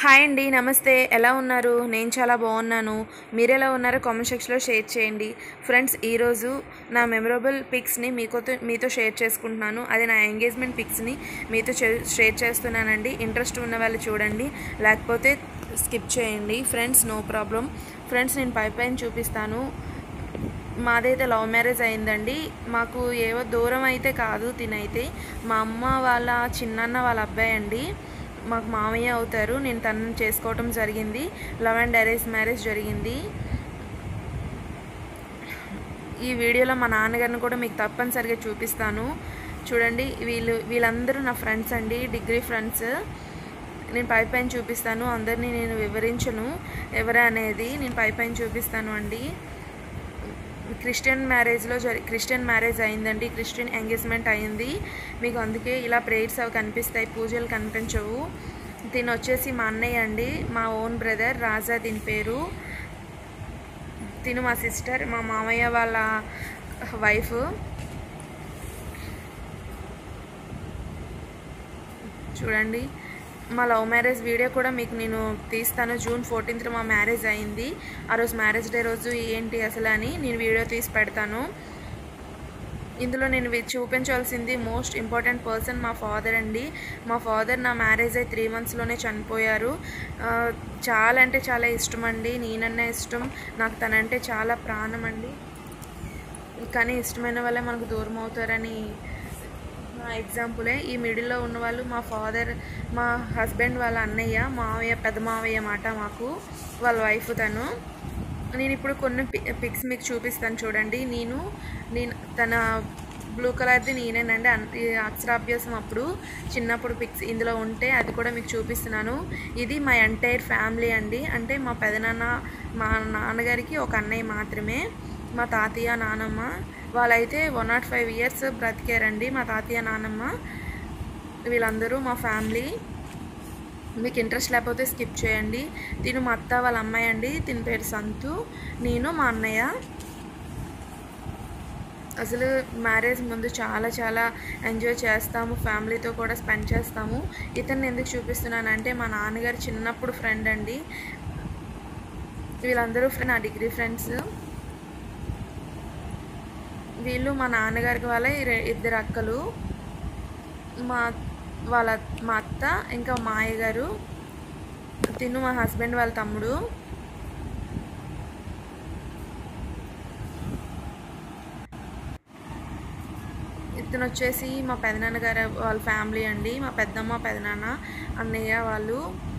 hi అండి నమస్తే ఎలా ఉన్నారు నేను చాలా బాగున్నాను మీరు ఎలా ఉన్నారో కామెంట్ సెక్షన్లో షేర్ చేయండి ఫ్రెండ్స్ ఈరోజు నా మెమరబుల్ పిక్స్ని మీకోతో మీతో షేర్ చేసుకుంటున్నాను అది నా ఎంగేజ్మెంట్ పిక్స్ని మీతో చే- షేర్ చేస్తున్నానండి ఇంట్రెస్ట్ ఉన్న వాళ్ళు చూడండి లేకపోతే స్కిప్ చేయండి ఫ్రెండ్స్ నో ప్రాబ్లం ఫ్రెండ్స్ నేను పై పైన చూపిస్తాను మాదైతే లవ్ మ్యారేజ్ అయిందండి మాకు ఏవో దూరం అయితే కాదు తినైతే మా అమ్మ వాళ్ళ చిన్నన్న వాళ్ళ అబ్బాయి అండి మాకు మామయ్య అవుతారు నేను తనని చేసుకోవటం జరిగింది లవ్ అండ్ అరేంజ్ మ్యారేజ్ జరిగింది ఈ వీడియోలో మా నాన్నగారిని కూడా మీకు తప్పనిసరిగా చూపిస్తాను చూడండి వీళ్ళు వీళ్ళందరూ నా ఫ్రెండ్స్ అండి డిగ్రీ ఫ్రెండ్స్ నేను పై పైన చూపిస్తాను అందరినీ నేను వివరించను ఎవరు అనేది నేను పై పైన చూపిస్తాను అండి క్రిస్టియన్ మ్యారేజ్లో జరి క్రిస్టియన్ మ్యారేజ్ అయిందండి క్రిస్టియన్ ఎంగేజ్మెంట్ అయింది మీకు అందుకే ఇలా ప్రేయర్స్ అవి కనిపిస్తాయి పూజలు కనిపించవు దీని వచ్చేసి మా అన్నయ్య అండి మా ఓన్ బ్రదర్ రాజా దీని పేరు తిను మా సిస్టర్ మా మామయ్య వాళ్ళ వైఫ్ చూడండి మా లవ్ మ్యారేజ్ వీడియో కూడా మీకు నేను తీస్తాను జూన్ ఫోర్టీన్త్ మా మ్యారేజ్ అయింది ఆ రోజు మ్యారేజ్ డే రోజు ఏంటి అసలు అని నేను వీడియో తీసి పెడతాను ఇందులో నేను వి- చూపించాల్సింది మోస్ట్ ఇంపార్టెంట్ పర్సన్ మా ఫాదర్ అండి మా ఫాదర్ నా మ్యారేజ్ అయి త్రీ మంత్స్లోనే చనిపోయారు ఆ, చాలా అంటే చాలా ఇష్టం అండి నేనన్నా ఇష్టం నాకు తనంటే చాలా ప్రాణం అండి కానీ ఇష్టమైన వాళ్ళే మనకు దూరం అవుతారని నా ఎగ్జాంపులే ఈ మిడిల్లో ఉన్న వాళ్ళు మా ఫాదర్ మా హస్బెండ్ వాళ్ళ అన్నయ్య మావయ్య పెద్ద మావయ్య మాట మాకు వాళ్ళ వైఫ్ తను నేను ఇప్పుడు కొన్ని పిక్స్ మీకు చూపిస్తాను చూడండి నేను నేను తన బ్లూ కలర్ది నేనేనండి అన్- ఈ అక్షరాభ్యాసం అప్పుడు చిన్నప్పుడు పిక్స్ ఇందులో ఉంటే అది కూడా మీకు చూపిస్తున్నాను ఇది మా ఎంటైర్ ఫ్యామిలీ అండి అంటే మా పెదనాన్న మా నాన్నగారికి ఒక అన్నయ్య మాత్రమే మా తాతయ్య నానమ్మ వాళ్ళైతే వన్ నాట్ ఫైవ్ ఇయర్స్ బ్రతికారండి మా తాతయ్య నానమ్మ వీళ్ళందరూ మా ఫ్యామిలీ మీకు ఇంట్రెస్ట్ లేకపోతే స్కిప్ చేయండి తిను మా అత్త వాళ్ళ అమ్మాయి అండి తిని పేరు సంతు నేను మా అన్నయ్య అసలు మ్యారేజ్ ముందు చాలా చాలా ఎంజాయ్ చేస్తాము ఫ్యామిలీతో కూడా స్పెండ్ చేస్తాము ఇతన్ని ఎందుకు చూపిస్తున్నానంటే మా నాన్నగారు చిన్నప్పుడు ఫ్రెండ్ అండి వీళ్ళందరూ ఫ్రెండ్ నా డిగ్రీ ఫ్రెండ్స్ వీళ్ళు మా నాన్నగారికి వాళ్ళ ఇర- ఇద్దరు అక్కలు మా వాళ్ళ మా అత్త ఇంకా మా అయ్య గారు తిను మా హస్బెండ్ వాళ్ళ తమ్ముడు ఇతను వచ్చేసి మా పెదనాన్న గారు వాళ్ళ ఫ్యామిలీ అండి మా పెద్దమ్మ పెదనాన్న అన్నయ్య వాళ్ళు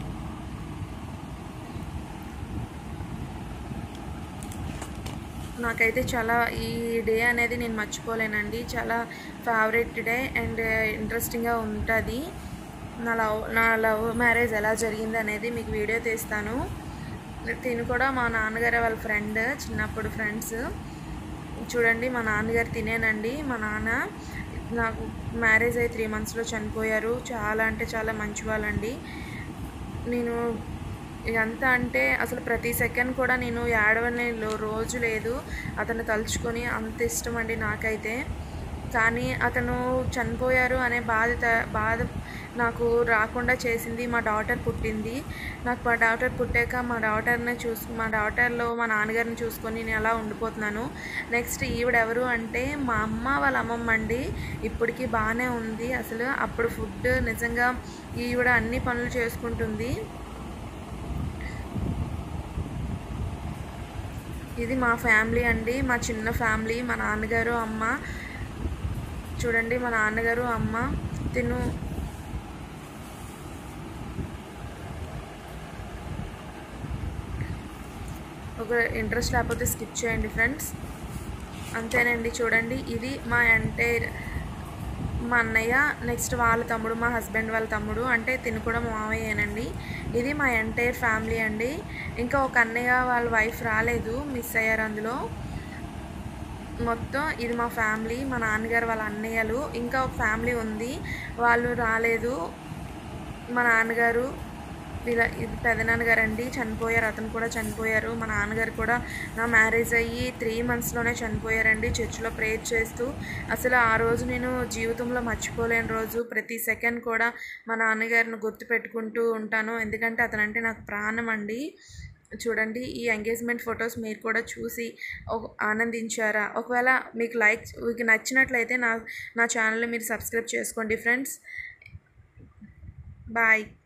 నాకైతే చాలా ఈ డే అనేది నేను మర్చిపోలేనండి చాలా ఫేవరెట్ డే అండ్ ఇంట్రెస్టింగ్గా ఉంటుంది నా లవ్ నా లవ్ మ్యారేజ్ ఎలా జరిగింది అనేది మీకు వీడియో తీస్తాను తిను కూడా మా నాన్నగారు వాళ్ళ ఫ్రెండ్ చిన్నప్పుడు ఫ్రెండ్స్ చూడండి మా నాన్నగారు తినేనండి మా నాన్న నాకు మ్యారేజ్ అయ్యి త్రీ మంత్స్లో చనిపోయారు చాలా అంటే చాలా మంచి వాళ్ళండి నేను ఇదంతా అంటే అసలు ప్రతి సెకండ్ కూడా నేను ఏడవని లో- రోజు లేదు అతను తలుచుకొని అంత ఇష్టం అండి నాకైతే కానీ అతను చనిపోయారు అనే బాధ త- బాధ నాకు రాకుండా చేసింది మా డాటర్ పుట్టింది నాకు మా డాటర్ పుట్టాక మా డాటర్ని చూసు మా డాటర్లో మా నాన్నగారిని చూసుకొని నేను అలా ఉండిపోతున్నాను నెక్స్ట్ ఈవిడ ఎవరు అంటే మా అమ్మ వాళ్ళ అమ్మమ్మ అండి ఇప్పటికీ బాగానే ఉంది అసలు అప్పుడు ఫుడ్ నిజంగా ఈవిడ అన్ని పనులు చేసుకుంటుంది ఇది మా ఫ్యామిలీ అండి మా చిన్న ఫ్యామిలీ మా నాన్నగారు అమ్మ చూడండి మా నాన్నగారు అమ్మ తిను ఒక ఇంట్రెస్ట్ లేకపోతే స్కిప్ చేయండి ఫ్రెండ్స్ అంతేనండి చూడండి ఇది మా ఎంటైర్ మా అన్నయ్య నెక్స్ట్ వాళ్ళ తమ్ముడు మా హస్బెండ్ వాళ్ళ తమ్ముడు అంటే తిను కూడా మా మావయ్యేనండి ఇది మా ఎంటైర్ ఫ్యామిలీ అండి ఇంకా ఒక అన్నయ్య వాళ్ళ వైఫ్ రాలేదు మిస్ అయ్యారు అందులో మొత్తం ఇది మా ఫ్యామిలీ మా నాన్నగారు వాళ్ళ అన్నయ్యలు ఇంకా ఒక ఫ్యామిలీ ఉంది వాళ్ళు రాలేదు మా నాన్నగారు వీళ్ళ ఇది పెదనాన్నగారు అండి చనిపోయారు అతను కూడా చనిపోయారు మా నాన్నగారు కూడా నా మ్యారేజ్ అయ్యి త్రీ మంత్స్లోనే చనిపోయారండి చర్చిలో ప్రేయర్ చేస్తూ అసలు ఆ రోజు నేను జీవితంలో మర్చిపోలేని రోజు ప్రతి సెకండ్ కూడా మా నాన్నగారిని గుర్తు పెట్టుకుంటూ ఉంటాను ఎందుకంటే అతనంటే నాకు ప్రాణం అండి చూడండి ఈ ఎంగేజ్మెంట్ ఫొటోస్ మీరు కూడా చూసి ఒక- ఆనందించారా ఒకవేళ మీకు లైక్ మీకు నచ్చినట్లయితే నా నా ఛానల్ని మీరు సబ్స్క్రైబ్ చేసుకోండి ఫ్రెండ్స్ బాయ్